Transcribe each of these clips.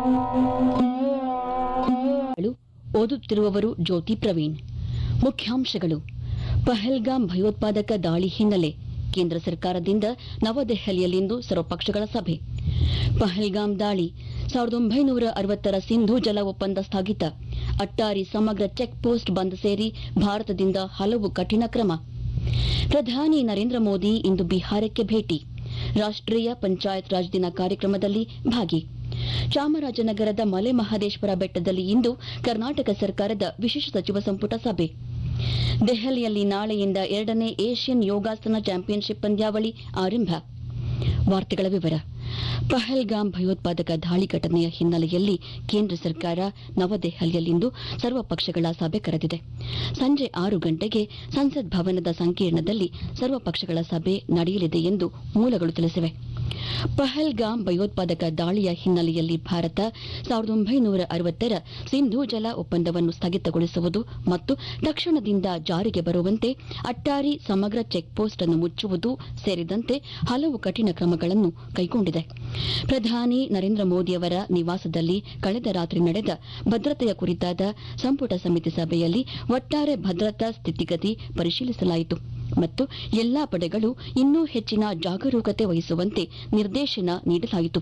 ಓದುತ್ತಿರುವವರು ಜ್ಯೋತಿ ಪ್ರವೀಣ್ ಮುಖ್ಯಾಂಶಗಳು ಪಹಲ್ಗಾಮ್ ಭಯೋತ್ಪಾದಕ ದಾಳಿ ಹಿನ್ನೆಲೆ ಕೇಂದ್ರ ಸರ್ಕಾರದಿಂದ ನವದೆಹಲಿಯಲ್ಲಿಂದು ಸರ್ವಪಕ್ಷಗಳ ಸಭೆ ಪಹಲ್ಗಾಮ್ ದಾಳಿ ಸಾವಿರದ ಒಂಬೈನೂರ ಅರವತ್ತರ ಸಿಂಧೂ ಜಲ ಒಪ್ಪಂದ ಸ್ಥಗಿತ ಅಟ್ಟಾರಿ ಸಮಗ್ರ ಚೆಕ್ ಪೋಸ್ಟ್ ಬಂದ್ ಸೇರಿ ಭಾರತದಿಂದ ಹಲವು ಕಠಿಣ ಕ್ರಮ ಪ್ರಧಾನಿ ನರೇಂದ್ರ ಮೋದಿ ಇಂದು ಬಿಹಾರಕ್ಕೆ ಭೇಟಿ ರಾಷ್ಟ್ರೀಯ ಪಂಚಾಯತ್ ರಾಜ್ ದಿನ ಕಾರ್ಯಕ್ರಮದಲ್ಲಿ ಭಾಗಿ ಚಾಮರಾಜನಗರದ ಮಲೆ ಮಹದೇಶ್ವರ ಬೆಟ್ಟದಲ್ಲಿ ಇಂದು ಕರ್ನಾಟಕ ಸರ್ಕಾರದ ವಿಶೇಷ ಸಚಿವ ಸಂಪುಟ ಸಭೆ ದೆಹಲಿಯಲ್ಲಿ ನಾಳೆಯಿಂದ ಎರಡನೇ ಏಷ್ಯನ್ ಯೋಗಾಸನ ಚಾಂಪಿಯನ್ಶಿಪ್ ಪಂದ್ಯಾವಳಿ ಆರಂಭ ವಾರ್ತೆಗಳ ವಿವರ ಪಹಲ್ಗಾಮ್ ಭಯೋತ್ಪಾದಕ ದಾಳಿ ಘಟನೆಯ ಹಿನ್ನೆಲೆಯಲ್ಲಿ ಕೇಂದ್ರ ಸರ್ಕಾರ ನವದೆಹಲಿಯಲ್ಲಿಂದು ಸರ್ವಪಕ್ಷಗಳ ಸಭೆ ಕರೆದಿದೆ ಸಂಜೆ ಆರು ಗಂಟೆಗೆ ಸಂಸತ್ ಭವನದ ಸಂಕೀರ್ಣದಲ್ಲಿ ಸರ್ವಪಕ್ಷಗಳ ಸಭೆ ನಡೆಯಲಿದೆ ಎಂದು ಮೂಲಗಳು ತಿಳಿಸಿವೆ ಪಹಲ್ಗಾಮ್ ಭಯೋತ್ಪಾದಕ ದಾಳಿಯ ಹಿನ್ನೆಲೆಯಲ್ಲಿ ಭಾರತ ಸಾವಿರದ ಒಂಬೈನೂರ ಅರವತ್ತರ ಸಿಂಧೂ ಜಲ ಒಪ್ಪಂದವನ್ನು ಸ್ಥಗಿತಗೊಳಿಸುವುದು ಮತ್ತು ತಕ್ಷಣದಿಂದ ಜಾರಿಗೆ ಬರುವಂತೆ ಅಟ್ಟಾರಿ ಸಮಗ್ರ ಚೆಕ್ ಪೋಸ್ಟ್ ಅನ್ನು ಮುಚ್ಚುವುದು ಸೇರಿದಂತೆ ಹಲವು ಕಠಿಣ ಕ್ರಮಗಳನ್ನು ಕೈಗೊಂಡಿದೆ ಪ್ರಧಾನಿ ನರೇಂದ್ರ ಮೋದಿಯವರ ನಿವಾಸದಲ್ಲಿ ಕಳೆದ ರಾತ್ರಿ ನಡೆದ ಭದ್ರತೆಯ ಕುರಿತಾದ ಸಂಪುಟ ಸಮಿತಿ ಸಭೆಯಲ್ಲಿ ಒಟ್ಟಾರೆ ಭದ್ರತಾ ಸ್ಥಿತಿಗತಿ ಪರಿಶೀಲಿಸಲಾಯಿತು ಮತ್ತು ಎಲ್ಲಾ ಪಡೆಗಳು ಇನ್ನೂ ಹೆಚ್ಚಿನ ಜಾಗರೂಕತೆ ವಹಿಸುವಂತೆ ನಿರ್ದೇಶನ ನೀಡಲಾಯಿತು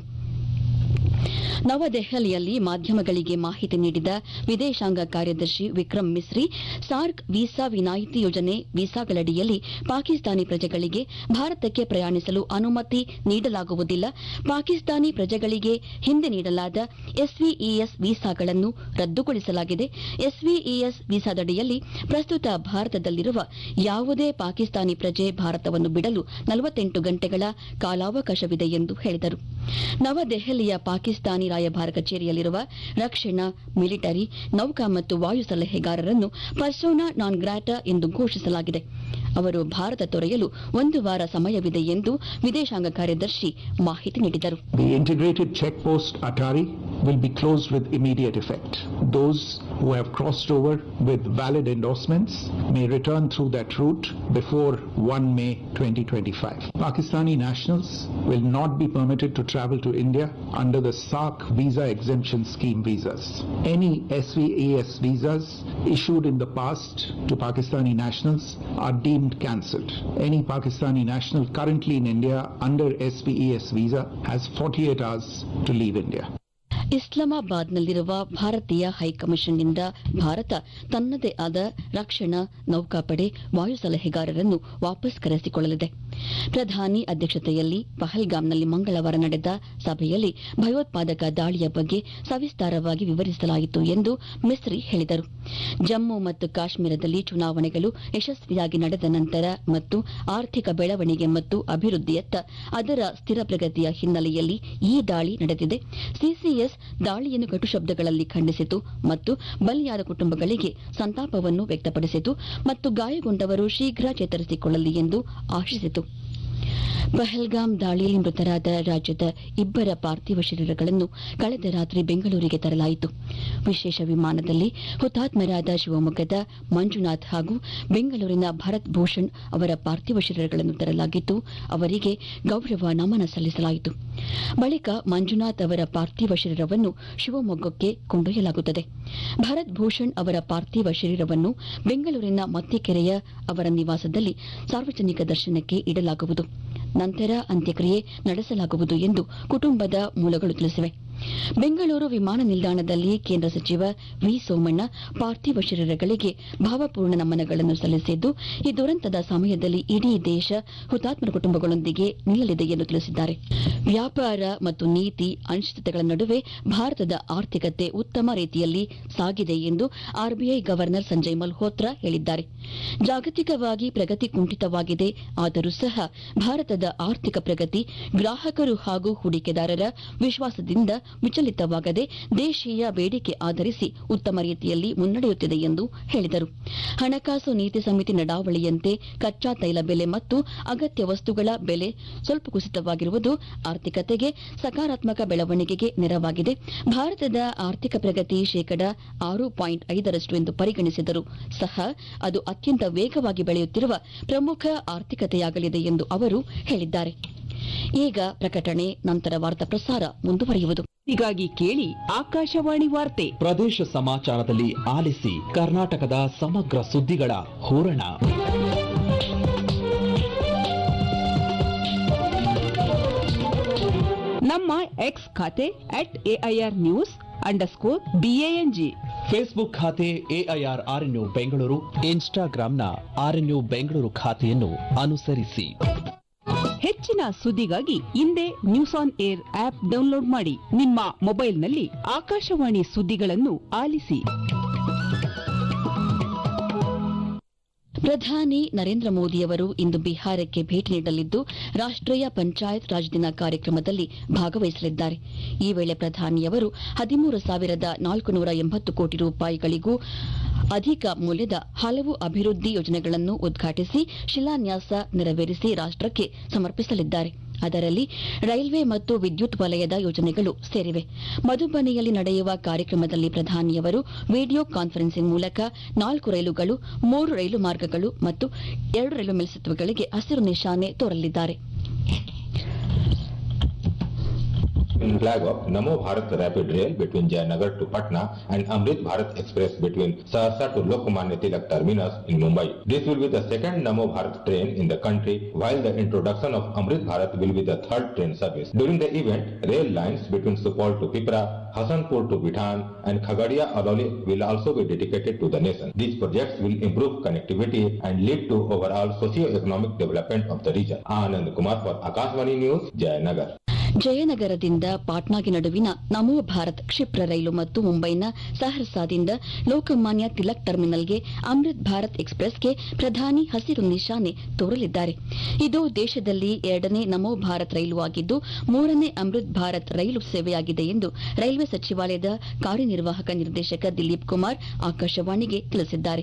ನವದೆಹಲಿಯಲ್ಲಿ ಮಾಧ್ಯಮಗಳಿಗೆ ಮಾಹಿತಿ ನೀಡಿದ ವಿದೇಶಾಂಗ ಕಾರ್ಯದರ್ಶಿ ವಿಕ್ರಮ್ ಮಿಸ್ರಿ ಸಾರ್ಕ್ ವೀಸಾ ವಿನಾಯಿತಿ ಯೋಜನೆ ವೀಸಾಗಳಡಿಯಲ್ಲಿ ಪಾಕಿಸ್ತಾನಿ ಪ್ರಜೆಗಳಿಗೆ ಭಾರತಕ್ಕೆ ಪ್ರಯಾಣಿಸಲು ಅನುಮತಿ ನೀಡಲಾಗುವುದಿಲ್ಲ ಪಾಕಿಸ್ತಾನಿ ಪ್ರಜೆಗಳಿಗೆ ಹಿಂದೆ ನೀಡಲಾದ ಎಸ್ವಿಇಎಸ್ ವೀಸಾಗಳನ್ನು ರದ್ದುಗೊಳಿಸಲಾಗಿದೆ ಎಸ್ವಿಇಎಸ್ ವೀಸಾದಡಿಯಲ್ಲಿ ಪ್ರಸ್ತುತ ಭಾರತದಲ್ಲಿರುವ ಯಾವುದೇ ಪಾಕಿಸ್ತಾನಿ ಪ್ರಜೆ ಭಾರತವನ್ನು ಬಿಡಲು ನಲವತ್ತೆಂಟು ಗಂಟೆಗಳ ಕಾಲಾವಕಾಶವಿದೆ ಎಂದು ಹೇಳಿದರು ನವದೆಹಲಿಯ ಪಾಕಿಸ್ತಾನಿ ರಾಯಭಾರ ಕಚೇರಿಯಲ್ಲಿರುವ ರಕ್ಷಣಾ ಮಿಲಿಟರಿ ನೌಕಾ ಮತ್ತು ವಾಯು ಸಲಹೆಗಾರರನ್ನು ಪರ್ಸೋನಾ ನಾನ್ ಗ್ರಾಟಾ ಎಂದು ಘೋಷಿಸಲಾಗಿದೆ ಅವರು ಭಾರತ ತೊರೆಯಲು ಒಂದು ವಾರ ಸಮಯವಿದೆ ಎಂದು ವಿದೇಶಾಂಗ ಕಾರ್ಯದರ್ಶಿ ಮಾಹಿತಿ ನೀಡಿದರು The integrated check post Atari will be closed with immediate effect. Those who have crossed over with valid endorsements may return through that route before 1 May 2025. Pakistani nationals will not be permitted to travel to India under the SARC visa exemption scheme visas. Any SVAS visas issued in the past to Pakistani nationals are deemed cancelled. Any Pakistani national currently in India under SVES visa has 48 hours to leave India. ಇಸ್ಲಾಮಾಬಾದ್ನಲ್ಲಿರುವ ಭಾರತೀಯ ಹೈಕಮಿಷನ್ನಿಂದ ಭಾರತ ತನ್ನದೇ ಆದ ರಕ್ಷಣಾ ನೌಕಾಪಡೆ ವಾಯು ಸಲಹೆಗಾರರನ್ನು ವಾಪಸ್ ಕರೆಸಿಕೊಳ್ಳಲಿದೆ ಪ್ರಧಾನಿ ಅಧ್ಯಕ್ಷತೆಯಲ್ಲಿ ಪಹಲ್ಗಾಮ್ನಲ್ಲಿ ಮಂಗಳವಾರ ನಡೆದ ಸಭೆಯಲ್ಲಿ ಭಯೋತ್ಪಾದಕ ದಾಳಿಯ ಬಗ್ಗೆ ಸವಿಸ್ತಾರವಾಗಿ ವಿವರಿಸಲಾಯಿತು ಎಂದು ಮಿಸ್ರಿ ಹೇಳಿದರು ಜಮ್ಮು ಮತ್ತು ಕಾಶ್ಮೀರದಲ್ಲಿ ಚುನಾವಣೆಗಳು ಯಶಸ್ವಿಯಾಗಿ ನಡೆದ ನಂತರ ಮತ್ತು ಆರ್ಥಿಕ ಬೆಳವಣಿಗೆ ಮತ್ತು ಅಭಿವೃದ್ಧಿಯತ್ತ ಅದರ ಸ್ಥಿರ ಪ್ರಗತಿಯ ಹಿನ್ನೆಲೆಯಲ್ಲಿ ಈ ದಾಳಿ ನಡೆದಿದೆ ಸಿಸಿಎಸ್ ದಾಳಿಯನ್ನು ಕಟು ಶಬ್ದಗಳಲ್ಲಿ ಖಂಡಿಸಿತು ಮತ್ತು ಬಲಿಯಾದ ಕುಟುಂಬಗಳಿಗೆ ಸಂತಾಪವನ್ನು ವ್ಯಕ್ತಪಡಿಸಿತು ಮತ್ತು ಗಾಯಗೊಂಡವರು ಶೀಘ್ರ ಚೇತರಿಸಿಕೊಳ್ಳಲಿ ಎಂದು ಆಶಿಸಿತು ಪಹಲ್ಗಾಮ್ ದಾಳಿಯಲ್ಲಿ ಮೃತರಾದ ರಾಜ್ಯದ ಇಬ್ಬರ ಪಾರ್ಥಿವ ಶರೀರಗಳನ್ನು ಕಳೆದ ರಾತ್ರಿ ಬೆಂಗಳೂರಿಗೆ ತರಲಾಯಿತು ವಿಶೇಷ ವಿಮಾನದಲ್ಲಿ ಹುತಾತ್ಮರಾದ ಶಿವಮೊಗ್ಗದ ಮಂಜುನಾಥ್ ಹಾಗೂ ಬೆಂಗಳೂರಿನ ಭರತ್ ಭೂಷಣ್ ಅವರ ಪಾರ್ಥಿವ ಶರೀರಗಳನ್ನು ತರಲಾಗಿದ್ದು ಅವರಿಗೆ ಗೌರವ ನಮನ ಸಲ್ಲಿಸಲಾಯಿತು ಬಳಿಕ ಮಂಜುನಾಥ್ ಅವರ ಪಾರ್ಥಿವ ಶರೀರವನ್ನು ಶಿವಮೊಗ್ಗಕ್ಕೆ ಕೊಂಡೊಯ್ಯಲಾಗುತ್ತದೆ ಭರತ್ ಭೂಷಣ್ ಅವರ ಪಾರ್ಥಿವ ಶರೀರವನ್ನು ಬೆಂಗಳೂರಿನ ಮತ್ತಿಕೆರೆಯ ಅವರ ನಿವಾಸದಲ್ಲಿ ಸಾರ್ವಜನಿಕ ದರ್ಶನಕ್ಕೆ ಇಡಲಾಗುವುದು ನಂತರ ಅಂತ್ಯಕ್ರಿಯೆ ನಡೆಸಲಾಗುವುದು ಎಂದು ಕುಟುಂಬದ ಮೂಲಗಳು ತಿಳಿಸಿವೆ ಬೆಂಗಳೂರು ವಿಮಾನ ನಿಲ್ದಾಣದಲ್ಲಿ ಕೇಂದ್ರ ಸಚಿವ ವಿ ಸೋಮಣ್ಣ ಪಾರ್ಥಿವ ಶರೀರಗಳಿಗೆ ಭಾವಪೂರ್ಣ ನಮನಗಳನ್ನು ಸಲ್ಲಿಸಿದ್ದು ಈ ದುರಂತದ ಸಮಯದಲ್ಲಿ ಇಡೀ ದೇಶ ಹುತಾತ್ಮರ ಕುಟುಂಬಗಳೊಂದಿಗೆ ನಿಲ್ಲಲಿದೆ ಎಂದು ತಿಳಿಸಿದ್ದಾರೆ ವ್ಯಾಪಾರ ಮತ್ತು ನೀತಿ ಅನಿಶ್ಚಿತತೆಗಳ ನಡುವೆ ಭಾರತದ ಆರ್ಥಿಕತೆ ಉತ್ತಮ ರೀತಿಯಲ್ಲಿ ಸಾಗಿದೆ ಎಂದು ಆರ್ಬಿಐ ಗವರ್ನರ್ ಸಂಜಯ್ ಮಲ್ಹೋತ್ರಾ ಹೇಳಿದ್ದಾರೆ ಜಾಗತಿಕವಾಗಿ ಪ್ರಗತಿ ಕುಂಠಿತವಾಗಿದೆ ಆದರೂ ಸಹ ಭಾರತದ ಆರ್ಥಿಕ ಪ್ರಗತಿ ಗ್ರಾಹಕರು ಹಾಗೂ ಹೂಡಿಕೆದಾರರ ವಿಶ್ವಾಸದಿಂದ ವಿಚಲಿತವಾಗದೆ ದೇಶೀಯ ಬೇಡಿಕೆ ಆಧರಿಸಿ ಉತ್ತಮ ರೀತಿಯಲ್ಲಿ ಮುನ್ನಡೆಯುತ್ತಿದೆ ಎಂದು ಹೇಳಿದರು ಹಣಕಾಸು ನೀತಿ ಸಮಿತಿ ನಡಾವಳಿಯಂತೆ ಕಚ್ಚಾ ತೈಲ ಬೆಲೆ ಮತ್ತು ಅಗತ್ಯ ವಸ್ತುಗಳ ಬೆಲೆ ಸ್ವಲ್ಪ ಕುಸಿತವಾಗಿರುವುದು ಆರ್ಥಿಕತೆಗೆ ಸಕಾರಾತ್ಮಕ ಬೆಳವಣಿಗೆಗೆ ನೆರವಾಗಿದೆ ಭಾರತದ ಆರ್ಥಿಕ ಪ್ರಗತಿ ಶೇಕಡ ಆರು ಪಾಯಿಂಟ್ ಐದರಷ್ಟು ಎಂದು ಪರಿಗಣಿಸಿದರೂ ಸಹ ಅದು ಅತ್ಯಂತ ವೇಗವಾಗಿ ಬೆಳೆಯುತ್ತಿರುವ ಪ್ರಮುಖ ಆರ್ಥಿಕತೆಯಾಗಲಿದೆ ಎಂದು ಅವರು ಹೇಳಿದ್ದಾರೆ ಈಗ ಪ್ರಕಟಣೆ ನಂತರ ವಾರ್ತಾ ಪ್ರಸಾರ ಮುಂದುವರಿಯುವುದು ಹೀಗಾಗಿ ಕೇಳಿ ಆಕಾಶವಾಣಿ ವಾರ್ತೆ ಪ್ರದೇಶ ಸಮಾಚಾರದಲ್ಲಿ ಆಲಿಸಿ ಕರ್ನಾಟಕದ ಸಮಗ್ರ ಸುದ್ದಿಗಳ ಹೂರಣ ನಮ್ಮ ಎಕ್ಸ್ ಖಾತೆ at AIR news underscore B A N G Facebook ಖಾತೆ ಎಐಆರ್ ಆರ್ಎನ್ಯು ಬೆಂಗಳೂರು ಇನ್ಸ್ಟಾಗ್ರಾಂನ ಆರ್ಎನ್ಯು ಬೆಂಗಳೂರು ಖಾತೆಯನ್ನು ಅನುಸರಿಸಿ ಹೆಚ್ಚಿನ ಸುದ್ದಿಗಾಗಿ ಹಿಂದೆ news on air app download ಮಾಡಿ ನಿಮ್ಮ ಮೊಬೈಲ್ನಲ್ಲಿ ಆಕಾಶವಾಣಿ ಸುದ್ದಿಗಳನ್ನು ಆಲಿಸಿ ಪ್ರಧಾನಿ ನರೇಂದ್ರ ಮೋದಿಯವರು ಇಂದು ಬಿಹಾರಕ್ಕೆ ಭೇಟಿ ನೀಡಲಿದ್ದು ರಾಷ್ಟ್ರೀಯ ಪಂಚಾಯತ್ ರಾಜ್ ದಿನ ಕಾರ್ಯಕ್ರಮದಲ್ಲಿ ಭಾಗವಹಿಸಲಿದ್ದಾರೆ ಈ ವೇಳೆ ಪ್ರಧಾನಿಯವರು ಹದಿಮೂರು ಸಾವಿರದ ನಾಲ್ಕು ನೂರ ಎಂಬತ್ತು ಕೋಟಿ ರೂಪಾಯಿಗಳಿಗೂ ಅಧಿಕ ಮೌಲ್ಯದ ಹಲವು ಅಭಿವೃದ್ಧಿ ಯೋಜನೆಗಳನ್ನು ಉದ್ಘಾಟಿಸಿ ಶಿಲಾನ್ಯಾಸ ನೆರವೇರಿಸಿ ರಾಷ್ಟ್ರಕ್ಕೆ ಸಮರ್ಪಿಸಲಿದ್ದಾರೆ ಅದರಲ್ಲಿ ರೈಲ್ವೆ ಮತ್ತು ವಿದ್ಯುತ್ ವಲಯದ ಯೋಜನೆಗಳು ಸೇರಿವೆ ಮಧುಬನಿಯಲ್ಲಿ ನಡೆಯುವ ಕಾರ್ಯಕ್ರಮದಲ್ಲಿ ಪ್ರಧಾನಿಯವರು ವಿಡಿಯೋ ಕಾನ್ಫರೆನ್ಸಿಂಗ್ ಮೂಲಕ ನಾಲ್ಕು ರೈಲುಗಳು ಮೂರು ರೈಲು ಮಾರ್ಗಗಳು ಮತ್ತು ಎರಡು ರೈಲು ಮೇಲ್ಸೇತುವೆಗಳಿಗೆ ಹಸಿರು ನಿಶಾನೆ ತೋರಲಿದ್ದಾರೆ in flag of Namo Bharat Rapid Rail between Jayanagar to Patna and Amrit Bharat Express between Sahasa to Lokmanya Tilak Terminus in Mumbai. This will be the second Namo Bharat train in the country, while the introduction of Amrit Bharat will be the third train service. During the event, rail lines between Supal to Pipra, Hasanpur to Bithan and Khagadia Aloli will also be dedicated to the nation. These projects will improve connectivity and lead to overall socio-economic development of the region. Anand Kumar for Akashvani News, Jayanagar. ಜಯನಗರದಿಂದ ಪಾಟ್ನಾಗೆ ನಡುವಿನ ನಮೋ ಭಾರತ್ ಕ್ಷಿಪ್ರ ರೈಲು ಮತ್ತು ಮುಂಬೈನ ಸಹರ್ಸಾದಿಂದ ಲೋಕಮಾನ್ಯ ತಿಲಕ್ ಟರ್ಮಿನಲ್ಗೆ ಅಮೃತ್ ಭಾರತ್ ಎಕ್ಸ್ಪ್ರೆಸ್ಗೆ ಪ್ರಧಾನಿ ಹಸಿರು ನಿಶಾನೆ ತೋರಲಿದ್ದಾರೆ ಇದು ದೇಶದಲ್ಲಿ ಎರಡನೇ ನಮೋ ಭಾರತ್ ರೈಲು ಆಗಿದ್ದು ಮೂರನೇ ಅಮೃತ್ ಭಾರತ್ ರೈಲು ಸೇವೆಯಾಗಿದೆ ಎಂದು ರೈಲ್ವೆ ಸಚಿವಾಲಯದ ಕಾರ್ಯನಿರ್ವಾಹಕ ನಿರ್ದೇಶಕ ದಿಲೀಪ್ ಕುಮಾರ್ ಆಕಾಶವಾಣಿಗೆ ತಿಳಿಸಿದ್ದಾರೆ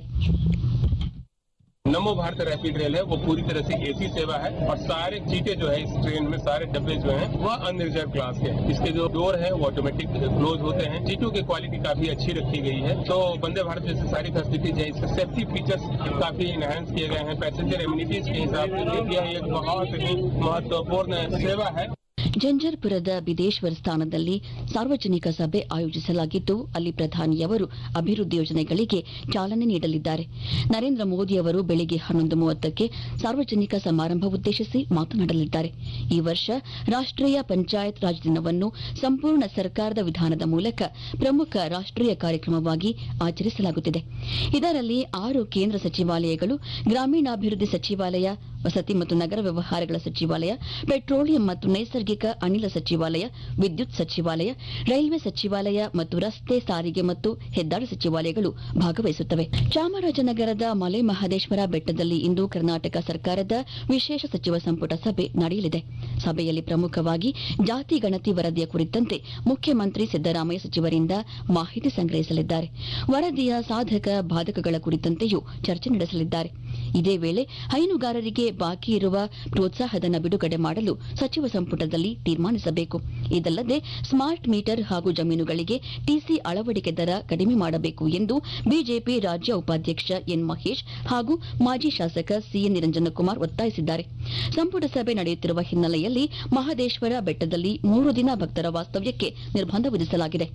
नमो भारत रैपिड रेल है वो पूरी तरह से एसी सेवा है और सारे सीटें जो है इस ट्रेन में सारे डब्बे जो हैं वह अनरिजर्व क्लास के हैं इसके जो डोर है वो ऑटोमेटिक क्लोज होते हैं सीटों की क्वालिटी काफी अच्छी रखी गई है तो वंदे भारत जैसे सारी फैसिलिटीज है इसके सेफ्टी फीचर्स काफी इनहेंस किए गए हैं पैसेंजर इम्यूनिटीज के हिसाब से यह एक बहुत ही महत्वपूर्ण सेवा है ಜಂಜರ್ಪುರದ ಬಿದೇಶ್ವರ್ ಸ್ಥಾನದಲ್ಲಿ ಸಾರ್ವಜನಿಕ ಸಭೆ ಆಯೋಜಿಸಲಾಗಿದ್ದು ಅಲ್ಲಿ ಪ್ರಧಾನಿಯವರು ಅಭಿವೃದ್ಧಿ ಯೋಜನೆಗಳಿಗೆ ಚಾಲನೆ ನೀಡಲಿದ್ದಾರೆ ನರೇಂದ್ರ ಮೋದಿ ಅವರು ಬೆಳಿಗ್ಗೆ ಹನ್ನೊಂದು ಮೂವತ್ತಕ್ಕೆ ಸಾರ್ವಜನಿಕ ಸಮಾರಂಭ ಉದ್ದೇಶಿಸಿ ಮಾತನಾಡಲಿದ್ದಾರೆ ಈ ವರ್ಷ ರಾಷ್ಟ್ರೀಯ ಪಂಚಾಯತ್ ರಾಜ್ ದಿನವನ್ನು ಸಂಪೂರ್ಣ ಸರ್ಕಾರದ ವಿಧಾನದ ಮೂಲಕ ಪ್ರಮುಖ ರಾಷ್ಟ್ರೀಯ ಕಾರ್ಯಕ್ರಮವಾಗಿ ಆಚರಿಸಲಾಗುತ್ತಿದೆ ಇದರಲ್ಲಿ ಆರು ಕೇಂದ್ರ ಸಚಿವಾಲಯಗಳು ಗ್ರಾಮೀಣಾಭಿವೃದ್ಧಿ ಸಚಿವಾಲಯ ವಸತಿ ಮತ್ತು ನಗರ ವ್ಯವಹಾರಗಳ ಸಚಿವಾಲಯ ಪೆಟ್ರೋಲಿಯಂ ಮತ್ತು ನೈಸರ್ಗಿಕ ಅನಿಲ ಸಚಿವಾಲಯ ವಿದ್ಯುತ್ ಸಚಿವಾಲಯ ರೈಲ್ವೆ ಸಚಿವಾಲಯ ಮತ್ತು ರಸ್ತೆ ಸಾರಿಗೆ ಮತ್ತು ಹೆದ್ದಾರಿ ಸಚಿವಾಲಯಗಳು ಭಾಗವಹಿಸುತ್ತವೆ ಚಾಮರಾಜನಗರದ ಮಲೆ ಮಹದೇಶ್ವರ ಬೆಟ್ಟದಲ್ಲಿ ಇಂದು ಕರ್ನಾಟಕ ಸರ್ಕಾರದ ವಿಶೇಷ ಸಚಿವ ಸಂಪುಟ ಸಭೆ ನಡೆಯಲಿದೆ ಸಭೆಯಲ್ಲಿ ಪ್ರಮುಖವಾಗಿ ಜಾತಿ ಗಣತಿ ವರದಿಯ ಕುರಿತಂತೆ ಮುಖ್ಯಮಂತ್ರಿ ಸಿದ್ದರಾಮಯ್ಯ ಸಚಿವರಿಂದ ಮಾಹಿತಿ ಸಂಗ್ರಹಿಸಲಿದ್ದಾರೆ ವರದಿಯ ಸಾಧಕ ಬಾಧಕಗಳ ಕುರಿತಂತೆಯೂ ಚರ್ಚೆ ನಡೆಸಲಿದ್ದಾರೆ ಇದೇ ವೇಳೆ ಹೈನುಗಾರರಿಗೆ ಬಾಕಿ ಇರುವ ಪ್ರೋತ್ಸಾಹಧನ ಬಿಡುಗಡೆ ಮಾಡಲು ಸಚಿವ ಸಂಪುಟದಲ್ಲಿ ತೀರ್ಮಾನಿಸಬೇಕು ಇದಲ್ಲದೆ ಸ್ಮಾರ್ಟ್ ಮೀಟರ್ ಹಾಗೂ ಜಮೀನುಗಳಿಗೆ ಟಿಸಿ ಅಳವಡಿಕೆ ದರ ಕಡಿಮೆ ಮಾಡಬೇಕು ಎಂದು ಬಿಜೆಪಿ ರಾಜ್ಯ ಉಪಾಧ್ಯಕ್ಷ ಎನ್ ಮಹೇಶ್ ಹಾಗೂ ಮಾಜಿ ಶಾಸಕ ಸಿಎನ್ ನಿರಂಜನಕುಮಾರ್ ಒತ್ತಾಯಿಸಿದ್ದಾರೆ ಸಂಪುಟ ಸಭೆ ನಡೆಯುತ್ತಿರುವ ಹಿನ್ನೆಲೆಯಲ್ಲಿ ಮಹದೇಶ್ವರ ಬೆಟ್ಟದಲ್ಲಿ ಮೂರು ದಿನ ಭಕ್ತರ ವಾಸ್ತವ್ಯಕ್ಕೆ ನಿರ್ಬಂಧ ವಿಧಿಸಲಾಗಿದೆ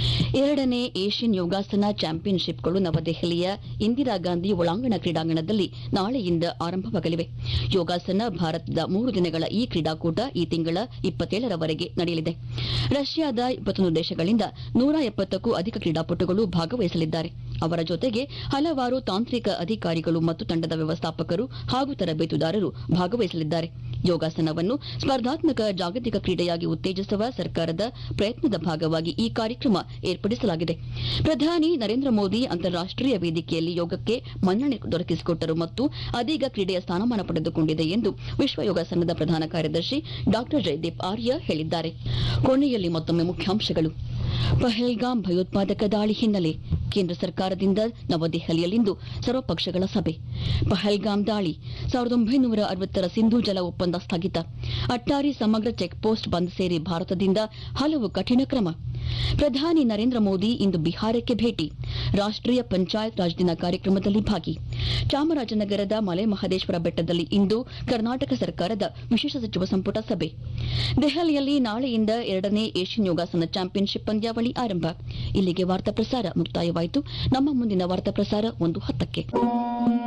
ಎರಡನೇ ಏಷ್ಯನ್ ಯೋಗಾಸನ ಚಾಂಪಿಯನ್ಶಿಪ್ಗಳು ನವದೆಹಲಿಯ ಇಂದಿರಾ ಗಾಂಧಿ ಒಳಾಂಗಣ ಕ್ರೀಡಾಂಗಣದಲ್ಲಿ ನಾಳೆಯಿಂದ ಆರಂಭವಾಗಲಿವೆ ಯೋಗಾಸನ ಭಾರತದ ಮೂರು ದಿನಗಳ ಈ ಕ್ರೀಡಾಕೂಟ ಈ ತಿಂಗಳ ಇಪ್ಪತ್ತೇಳರವರೆಗೆ ನಡೆಯಲಿದೆ ರಷ್ಯಾದ ಇಪ್ಪತ್ತೊಂದು ದೇಶಗಳಿಂದ ನೂರ ಎಪ್ಪತ್ತಕ್ಕೂ ಅಧಿಕ ಕ್ರೀಡಾಪಟುಗಳು ಭಾಗವಹಿಸಲಿದ್ದಾರೆ ಅವರ ಜೊತೆಗೆ ಹಲವಾರು ತಾಂತ್ರಿಕ ಅಧಿಕಾರಿಗಳು ಮತ್ತು ತಂಡದ ವ್ಯವಸ್ಥಾಪಕರು ಹಾಗೂ ತರಬೇತುದಾರರು ಭಾಗವಹಿಸಲಿದ್ದಾರೆ ಯೋಗಾಸನವನ್ನು ಸ್ಪರ್ಧಾತ್ಮಕ ಜಾಗತಿಕ ಕ್ರೀಡೆಯಾಗಿ ಉತ್ತೇಜಿಸುವ ಸರ್ಕಾರದ ಪ್ರಯತ್ನದ ಭಾಗವಾಗಿ ಈ ಕಾರ್ಯಕ್ರಮ ಏರ್ಪಡಿಸಲಾಗಿದೆ ಪ್ರಧಾನಿ ನರೇಂದ್ರ ಮೋದಿ ಅಂತಾರಾಷ್ಟೀಯ ವೇದಿಕೆಯಲ್ಲಿ ಯೋಗಕ್ಕೆ ಮನ್ನಣೆ ದೊರಕಿಸಿಕೊಟ್ಟರು ಮತ್ತು ಅದೀಗ ಕ್ರೀಡೆಯ ಸ್ಥಾನಮಾನ ಪಡೆದುಕೊಂಡಿದೆ ಎಂದು ವಿಶ್ವ ಯೋಗಾಸನದ ಪ್ರಧಾನ ಕಾರ್ಯದರ್ಶಿ ಡಾ ಜಯದೀಪ್ ಆರ್ಯ ಹೇಳಿದ್ದಾರೆ ಕೊನೆಯಲ್ಲಿ ಮತ್ತೊಮ್ಮೆ ಮುಖ್ಯಾಂಶಗಳು ಪಹಲ್ಗಾಮ್ ಭಯೋತ್ಪಾದಕ ದಾಳಿ ಹಿನ್ನೆಲೆ ಕೇಂದ್ರ ಸರ್ಕಾರದಿಂದ ನವದೆಹಲಿಯಲ್ಲಿಂದು ಸರ್ವಪಕ್ಷಗಳ ಸಭೆ ಪಹಲ್ಗಾಮ್ ದಾಳಿ ಸಾವಿರದ ಒಂಬೈನೂರ ಅರವತ್ತರ ಸಿಂಧೂ ಜಲ ಒಪ್ಪಂದ ಸ್ಥಗಿತ ಅಟ್ಟಾರಿ ಸಮಗ್ರ ಚೆಕ್ ಪೋಸ್ಟ್ ಬಂದ್ ಸೇರಿ ಭಾರತದಿಂದ ಹಲವು ಕಠಿಣ ಕ್ರಮ ಪ್ರಧಾನಿ ನರೇಂದ್ರ ಮೋದಿ ಇಂದು ಬಿಹಾರಕ್ಕೆ ಭೇಟಿ ರಾಷ್ಟ್ರೀಯ ಪಂಚಾಯತ್ ರಾಜ್ ದಿನ ಕಾರ್ಯಕ್ರಮದಲ್ಲಿ ಭಾಗಿ ಚಾಮರಾಜನಗರದ ಮಲೆ ಮಹದೇಶ್ವರ ಬೆಟ್ಟದಲ್ಲಿ ಇಂದು ಕರ್ನಾಟಕ ಸರ್ಕಾರದ ವಿಶೇಷ ಸಚಿವ ಸಂಪುಟ ಸಭೆ ದೆಹಲಿಯಲ್ಲಿ ನಾಳೆಯಿಂದ ಎರಡನೇ ಏಷ್ಯನ್ ಯೋಗಾಸನ ಚಾಂಪಿಯನ್ಶಿಪ್ ಪಂದ್ಯಾವಳಿ ಆರಂಭ ಇಲ್ಲಿಗೆ ವಾರ್ತಾ ಪ್ರಸಾರ ಮುಕ್ತಾಯವಾಯಿತು ನಮ್ಮ ಮುಂದಿನ ವಾರ್ತಾ ಪ್ರಸಾರ ಒಂದು ಹತ್ತಕ್ಕೆ